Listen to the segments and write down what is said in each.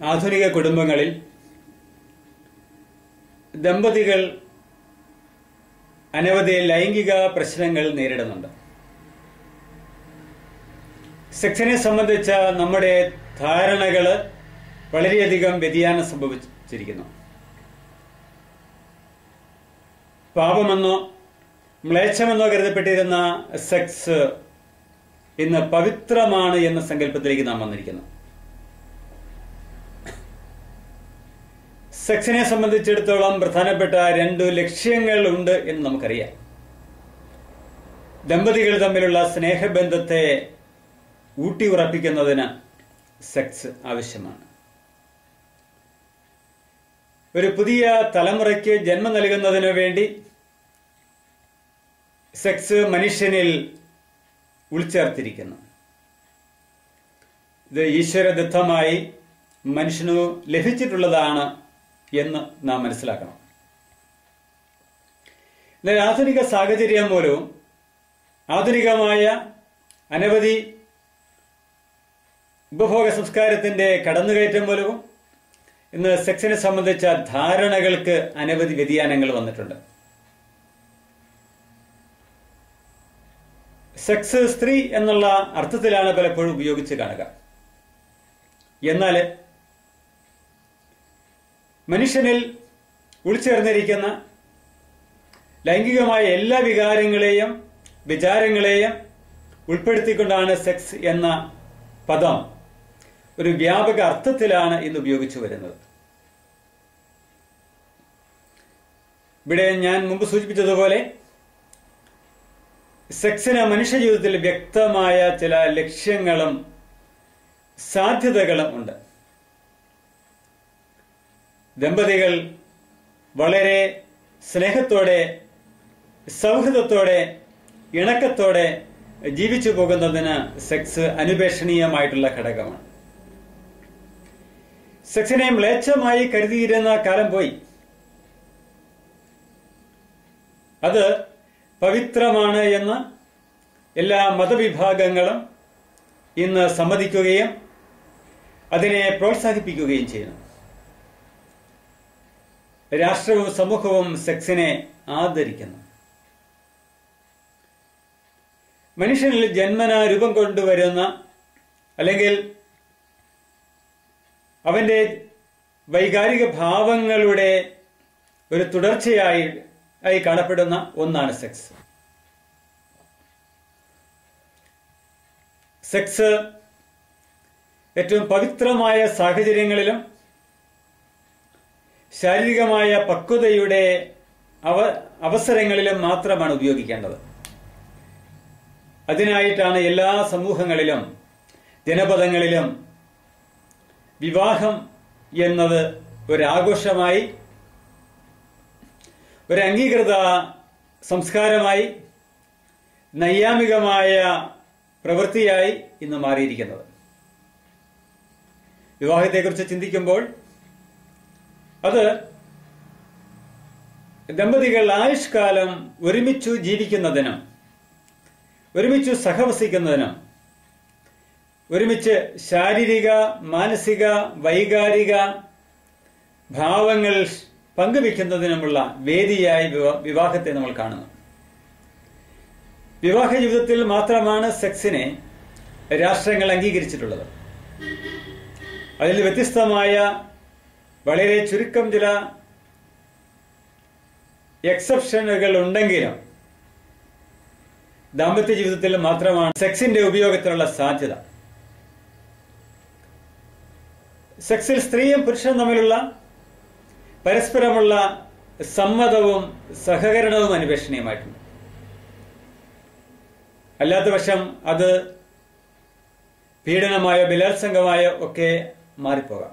ആധുനിക കുടുംബങ്ങളിൽ ദമ്പതികൾ അനവധി ലൈംഗിക പ്രശ്നങ്ങൾ നേരിടുന്നുണ്ട് സെക്സിനെ സംബന്ധിച്ച നമ്മുടെ ധാരണകള് വളരെയധികം വ്യതിയാനം സംഭവിച്ചിരിക്കുന്നു പാപമെന്നോ മ്ലേച്ഛമെന്നോ കരുതപ്പെട്ടിരുന്ന സെക്സ് ഇന്ന് പവിത്രമാണ് എന്ന സങ്കല്പത്തിലേക്ക് നാം വന്നിരിക്കുന്നു സെക്സിനെ സംബന്ധിച്ചിടത്തോളം പ്രധാനപ്പെട്ട രണ്ട് ലക്ഷ്യങ്ങൾ ഉണ്ട് എന്ന് നമുക്കറിയാം ദമ്പതികൾ തമ്മിലുള്ള സ്നേഹബന്ധത്തെ ഊട്ടി ഉറപ്പിക്കുന്നതിന് സെക്സ് ആവശ്യമാണ് ഒരു പുതിയ തലമുറയ്ക്ക് ജന്മം നൽകുന്നതിന് വേണ്ടി സെക്സ് മനുഷ്യനിൽ ഉൾച്ചേർത്തിരിക്കുന്നു ഇത് ഈശ്വരദത്തമായി മനുഷ്യനു ലഭിച്ചിട്ടുള്ളതാണ് എന്ന് നാം മനസ്സിലാക്കണം എന്നാൽ ആധുനിക സാഹചര്യം മൂലവും ആധുനികമായ അനവധി ഉപഭോഗ സംസ്കാരത്തിന്റെ കടന്നുകയറ്റം മൂലവും ഇന്ന് സെക്സിനെ സംബന്ധിച്ച ധാരണകൾക്ക് അനവധി വ്യതിയാനങ്ങൾ വന്നിട്ടുണ്ട് സെക്സ് സ്ത്രീ എന്നുള്ള അർത്ഥത്തിലാണ് പലപ്പോഴും ഉപയോഗിച്ച് കാണുക എന്നാൽ മനുഷ്യനിൽ ഉൾച്ചേർന്നിരിക്കുന്ന ലൈംഗികമായ എല്ലാ വികാരങ്ങളെയും വിചാരങ്ങളെയും ഉൾപ്പെടുത്തിക്കൊണ്ടാണ് സെക്സ് എന്ന പദം ഒരു വ്യാപക അർത്ഥത്തിലാണ് ഇന്ന് ഉപയോഗിച്ചു വരുന്നത് ഇവിടെ ഞാൻ മുമ്പ് സൂചിപ്പിച്ചതുപോലെ സെക്സിന് മനുഷ്യ ജീവിതത്തിൽ വ്യക്തമായ ചില ലക്ഷ്യങ്ങളും സാധ്യതകളും ഉണ്ട് ദമ്പതികൾ വളരെ സ്നേഹത്തോടെ സൗഹൃദത്തോടെ ഇണക്കത്തോടെ ജീവിച്ചു പോകുന്നതിന് സെക്സ് അനുപേക്ഷണീയമായിട്ടുള്ള ഘടകമാണ് സെക്സിനെ മ്ലേച്ഛമായി കരുതിയിരുന്ന കാലം പോയി അത് പവിത്രമാണ് എന്ന് എല്ലാ മതവിഭാഗങ്ങളും ഇന്ന് സമ്മതിക്കുകയും അതിനെ പ്രോത്സാഹിപ്പിക്കുകയും ചെയ്യുന്നു രാഷ്ട്രവും സമൂഹവും സെക്സിനെ ആദരിക്കുന്നു മനുഷ്യനിൽ ജന്മന രൂപം കൊണ്ടുവരുന്ന അല്ലെങ്കിൽ അവന്റെ വൈകാരിക ഭാവങ്ങളുടെ ഒരു തുടർച്ചയായി ആയി കാണപ്പെടുന്ന ഒന്നാണ് സെക്സ് സെക്സ് ഏറ്റവും പവിത്രമായ സാഹചര്യങ്ങളിലും ശാരീരികമായ പക്വതയുടെ അവ അവസരങ്ങളിലും മാത്രമാണ് ഉപയോഗിക്കേണ്ടത് അതിനായിട്ടാണ് എല്ലാ സമൂഹങ്ങളിലും ജനപദങ്ങളിലും വിവാഹം എന്നത് ഒരാഘോഷമായി ഒരു അംഗീകൃത സംസ്കാരമായി നൈയാമികമായ പ്രവൃത്തിയായി ഇന്ന് മാറിയിരിക്കുന്നത് വിവാഹത്തെക്കുറിച്ച് ചിന്തിക്കുമ്പോൾ അത് ദമ്പതികൾ ആയുഷ്കാലം ഒരുമിച്ചു ജീവിക്കുന്നതിനും ഒരുമിച്ച് സഹവസിക്കുന്നതിനും ഒരുമിച്ച് ശാരീരിക മാനസിക വൈകാരിക ഭാവങ്ങൾ പങ്കുവെക്കുന്നതിനുമുള്ള വേദിയായി വിവാഹത്തെ നമ്മൾ കാണുന്നു വിവാഹ ജീവിതത്തിൽ മാത്രമാണ് സെക്സിനെ രാഷ്ട്രങ്ങൾ അംഗീകരിച്ചിട്ടുള്ളത് അതിൽ വ്യത്യസ്തമായ വളരെ ചുരുക്കം ചില എക്സെപ്ഷനുകൾ ഉണ്ടെങ്കിലും ദാമ്പത്യ ജീവിതത്തിൽ മാത്രമാണ് സെക്സിന്റെ ഉപയോഗത്തിനുള്ള സാധ്യത സെക്സിൽ സ്ത്രീയും പുരുഷനും തമ്മിലുള്ള പരസ്പരമുള്ള സമ്മതവും സഹകരണവും അന്വേഷണീയമായിട്ടുണ്ട് അല്ലാത്ത പക്ഷം അത് പീഡനമായോ ബലാത്സംഗമായോ ഒക്കെ മാറിപ്പോകാം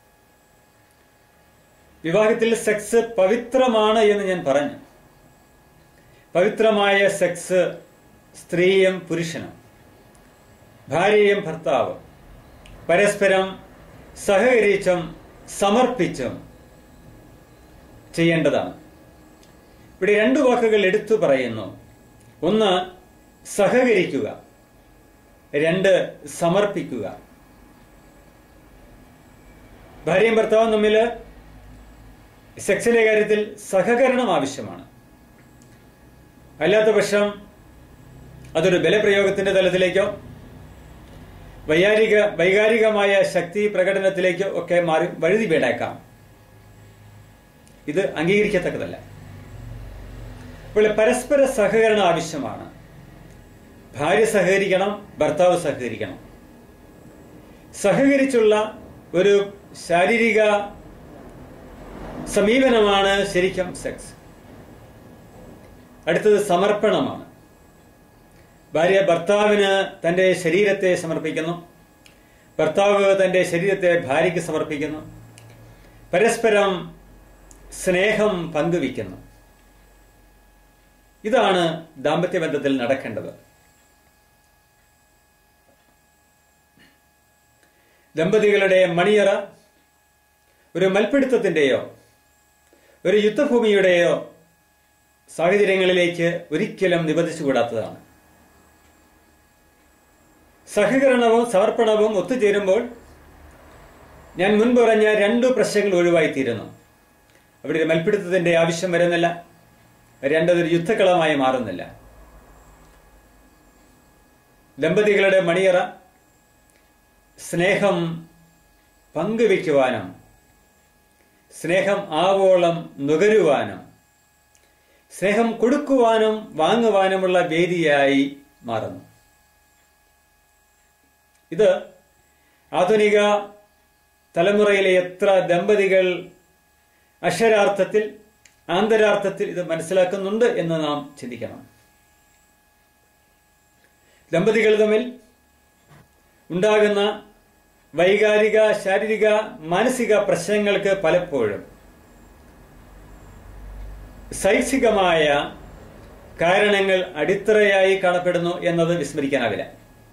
വിവാഹത്തിൽ സെക്സ് പവിത്രമാണ് എന്ന് ഞാൻ പറഞ്ഞു പവിത്രമായ സെക്സ് സ്ത്രീയും പുരുഷനും ഭാര്യയും ഭർത്താവും പരസ്പരം സഹകരിച്ചും സമർപ്പിച്ചും ചെയ്യേണ്ടതാണ് ഇവിടെ രണ്ടു വാക്കുകൾ എടുത്തു പറയുന്നു ഒന്ന് സഹകരിക്കുക രണ്ട് സമർപ്പിക്കുക ഭാര്യയും ഭർത്താവും തമ്മിൽ സെക്സിന്റെ കാര്യത്തിൽ സഹകരണം ആവശ്യമാണ് അല്ലാത്ത പക്ഷം അതൊരു ബലപ്രയോഗത്തിന്റെ തലത്തിലേക്കോ വൈകാരിക വൈകാരികമായ ശക്തി പ്രകടനത്തിലേക്കോ ഒക്കെ മാറി വഴുതി വീണേക്കാം ഇത് അംഗീകരിക്കത്തക്കതല്ല അപ്പോൾ പരസ്പര സഹകരണം ആവശ്യമാണ് ഭാര്യ സഹകരിക്കണം ഭർത്താവ് സഹകരിക്കണം സഹകരിച്ചുള്ള ഒരു ശാരീരിക സമീപനമാണ് ശരിക്കും സെക്സ് അടുത്തത് സമർപ്പണമാണ് ഭാര്യ ഭർത്താവിന് തന്റെ ശരീരത്തെ സമർപ്പിക്കുന്നു ഭർത്താവ് തന്റെ ശരീരത്തെ ഭാര്യയ്ക്ക് സമർപ്പിക്കുന്നു പരസ്പരം സ്നേഹം പങ്കുവയ്ക്കുന്നു ഇതാണ് ദാമ്പത്യ ബന്ധത്തിൽ നടക്കേണ്ടത് ദമ്പതികളുടെ മണിയറ ഒരു മൽപ്പിടുത്തത്തിന്റെയോ ഒരു യുദ്ധഭൂമിയുടെയോ സാഹചര്യങ്ങളിലേക്ക് ഒരിക്കലും നിബന്ധിച്ചുകൂടാത്തതാണ് സഹകരണവും സമർപ്പണവും ഒത്തുചേരുമ്പോൾ ഞാൻ മുൻപ് പറഞ്ഞ രണ്ടു പ്രശ്നങ്ങൾ ഒഴിവായിത്തീരുന്നു അവിടെ ഒരു മൽപ്പിടുത്തത്തിന്റെ ആവശ്യം വരുന്നില്ല രണ്ടതൊരു യുദ്ധക്കളമായി മാറുന്നില്ല ദമ്പതികളുടെ മണിയറ സ്നേഹം പങ്കുവയ്ക്കുവാനും സ്നേഹം ആവോളം നുകരുവാനും സ്നേഹം കൊടുക്കുവാനും വാങ്ങുവാനുമുള്ള വേദിയായി മാറുന്നു ഇത് ആധുനിക തലമുറയിലെ എത്ര ദമ്പതികൾ അക്ഷരാർത്ഥത്തിൽ ആന്തരാർത്ഥത്തിൽ ഇത് മനസ്സിലാക്കുന്നുണ്ട് എന്ന് നാം ചിന്തിക്കണം ദമ്പതികൾ തമ്മിൽ ഉണ്ടാകുന്ന വൈകാരിക ശാരീരിക മാനസിക പ്രശ്നങ്ങൾക്ക് പലപ്പോഴും ശൈക്ഷികമായ കാരണങ്ങൾ അടിത്തറയായി കാണപ്പെടുന്നു എന്നത് വിസ്മരിക്കാനാവില്ല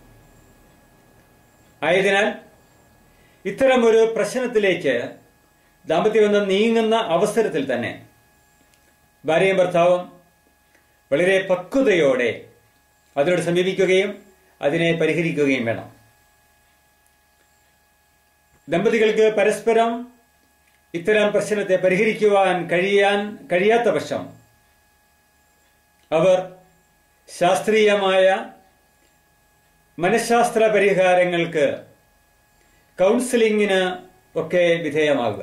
ആയതിനാൽ ഇത്തരമൊരു പ്രശ്നത്തിലേക്ക് ദാമ്പത്യബന്ധം നീങ്ങുന്ന അവസരത്തിൽ തന്നെ ഭാര്യയും ഭർത്താവും വളരെ പക്വതയോടെ അതിനോട് സമീപിക്കുകയും അതിനെ പരിഹരിക്കുകയും വേണം ദമ്പതികൾക്ക് പരസ്പരം ഇത്തരം പ്രശ്നത്തെ പരിഹരിക്കുവാൻ കഴിയാൻ കഴിയാത്ത പക്ഷം അവർ ശാസ്ത്രീയമായ മനഃശാസ്ത്ര പരിഹാരങ്ങൾക്ക് കൗൺസിലിങ്ങിന് ഒക്കെ വിധേയമാകുക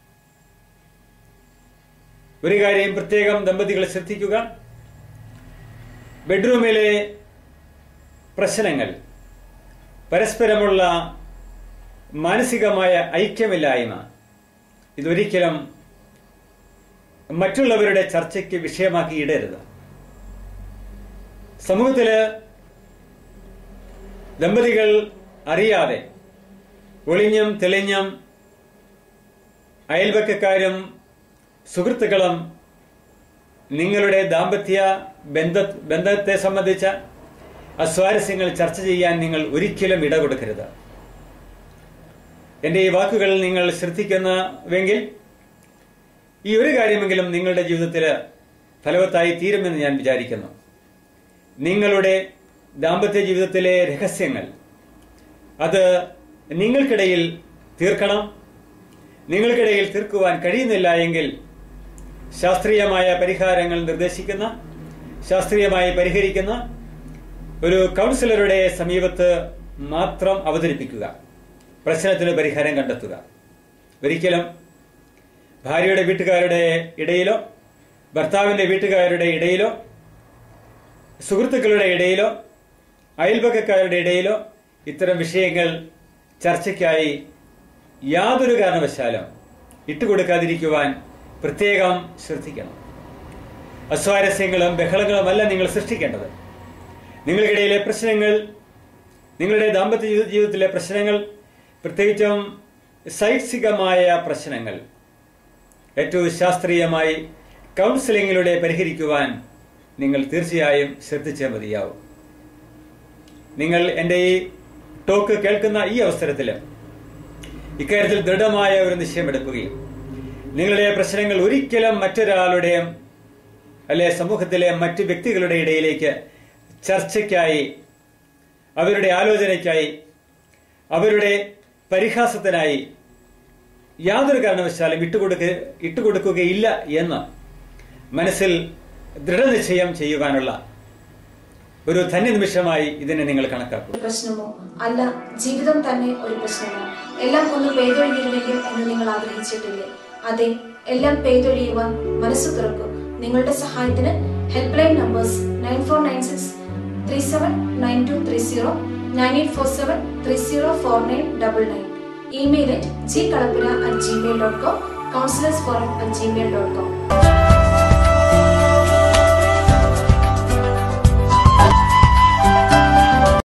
ഒരു കാര്യം പ്രത്യേകം ദമ്പതികൾ ശ്രദ്ധിക്കുക ബെഡ്റൂമിലെ പ്രശ്നങ്ങൾ പരസ്പരമുള്ള മാനസികമായ ഐക്യമില്ലായ്മ ഇതൊരിക്കലും മറ്റുള്ളവരുടെ ചർച്ചയ്ക്ക് വിഷയമാക്കി ഇടരുത് സമൂഹത്തില് ദമ്പതികൾ അറിയാതെ ഒളിഞ്ഞും തെളിഞ്ഞും അയൽവക്കക്കാരും സുഹൃത്തുക്കളും നിങ്ങളുടെ ദാമ്പത്യ ബന്ധ ബന്ധത്തെ സംബന്ധിച്ച അസ്വാരസ്യങ്ങൾ ചർച്ച ചെയ്യാൻ നിങ്ങൾ ഒരിക്കലും ഇട കൊടുക്കരുത് എന്റെ ഈ വാക്കുകൾ നിങ്ങൾ ശ്രദ്ധിക്കുന്നുവെങ്കിൽ ഈ ഒരു കാര്യമെങ്കിലും നിങ്ങളുടെ ജീവിതത്തിൽ ഫലവത്തായി തീരുമെന്ന് ഞാൻ വിചാരിക്കുന്നു നിങ്ങളുടെ ദാമ്പത്യ ജീവിതത്തിലെ രഹസ്യങ്ങൾ അത് നിങ്ങൾക്കിടയിൽ തീർക്കണം നിങ്ങൾക്കിടയിൽ തീർക്കുവാൻ കഴിയുന്നില്ല എങ്കിൽ ശാസ്ത്രീയമായ പരിഹാരങ്ങൾ നിർദ്ദേശിക്കുന്ന ശാസ്ത്രീയമായി പരിഹരിക്കുന്ന ഒരു കൗൺസിലറുടെ സമീപത്ത് മാത്രം അവതരിപ്പിക്കുക പ്രശ്നത്തിന് പരിഹാരം കണ്ടെത്തുക ഒരിക്കലും ഭാര്യയുടെ വീട്ടുകാരുടെ ഇടയിലോ ഭർത്താവിന്റെ വീട്ടുകാരുടെ ഇടയിലോ സുഹൃത്തുക്കളുടെ ഇടയിലോ അയൽപക്കക്കാരുടെ ഇടയിലോ ഇത്തരം വിഷയങ്ങൾ ചർച്ചയ്ക്കായി യാതൊരു കാരണവശാലും ഇട്ടുകൊടുക്കാതിരിക്കുവാൻ പ്രത്യേകം ശ്രദ്ധിക്കണം അസ്വാരസ്യങ്ങളും ബഹളങ്ങളുമല്ല നിങ്ങൾ സൃഷ്ടിക്കേണ്ടത് നിങ്ങൾക്കിടയിലെ പ്രശ്നങ്ങൾ നിങ്ങളുടെ ദാമ്പത്യ ജീവിത- ജീവിതത്തിലെ പ്രശ്നങ്ങൾ പ്രത്യേകിച്ചും ശൈക്ഷികമായ പ്രശ്നങ്ങൾ ഏറ്റവും ശാസ്ത്രീയമായി കൗൺസിലിങ്ങിലൂടെ പരിഹരിക്കുവാൻ നിങ്ങൾ തീർച്ചയായും ശ്രദ്ധിച്ചേ മതിയാവും നിങ്ങൾ എൻ്റെ ഈ ടോക്ക് കേൾക്കുന്ന ഈ അവസരത്തിൽ ഇക്കാര്യത്തിൽ ദൃഢമായ ഒരു നിശ്ചയമെടുക്കുകയും നിങ്ങളുടെ പ്രശ്നങ്ങൾ ഒരിക്കലും മറ്റൊരാളുടെയും അല്ലെ സമൂഹത്തിലെ മറ്റു വ്യക്തികളുടെ ഇടയിലേക്ക് ചർച്ചയ്ക്കായി അവരുടെ ആലോചനയ്ക്കായി അവരുടെ പരിഹാസത്തിനായി യാതൊരു കാരണവശാലും വിട്ടുകൊടുക്ക ഇട്ടുകൊടുക്കുകയില്ല എന്ന് മനസ്സിൽ ദൃഢനിശ്ചയം ചെയ്യുവാനുള്ള ഒരു ധന്യനിമിഷമായി ഇതിനെ നിങ്ങൾ കണക്കാക്കൂ ഒരു പ്രശ്നമോ അല്ല ജീവിതം തന്നെ ഒരു പ്രശ്നമോ എല്ലാം ഒന്ന് പെയ്തൊഴിഞ്ഞിരുന്നെങ്കിൽ എന്ന് നിങ്ങൾ ആഗ്രഹിച്ചിട്ടില്ലേ അതെ എല്ലാം പെയ്തൊഴിയുവാൻ മനസ്സ് തുറക്കും നിങ്ങളുടെ സഹായത്തിന് help line numbers nine four nine six three seven nine two three zero nine eight four seven three zero four nine double nine email at G Kalappura at Gmail dot com counsellors forum at Gmail dot com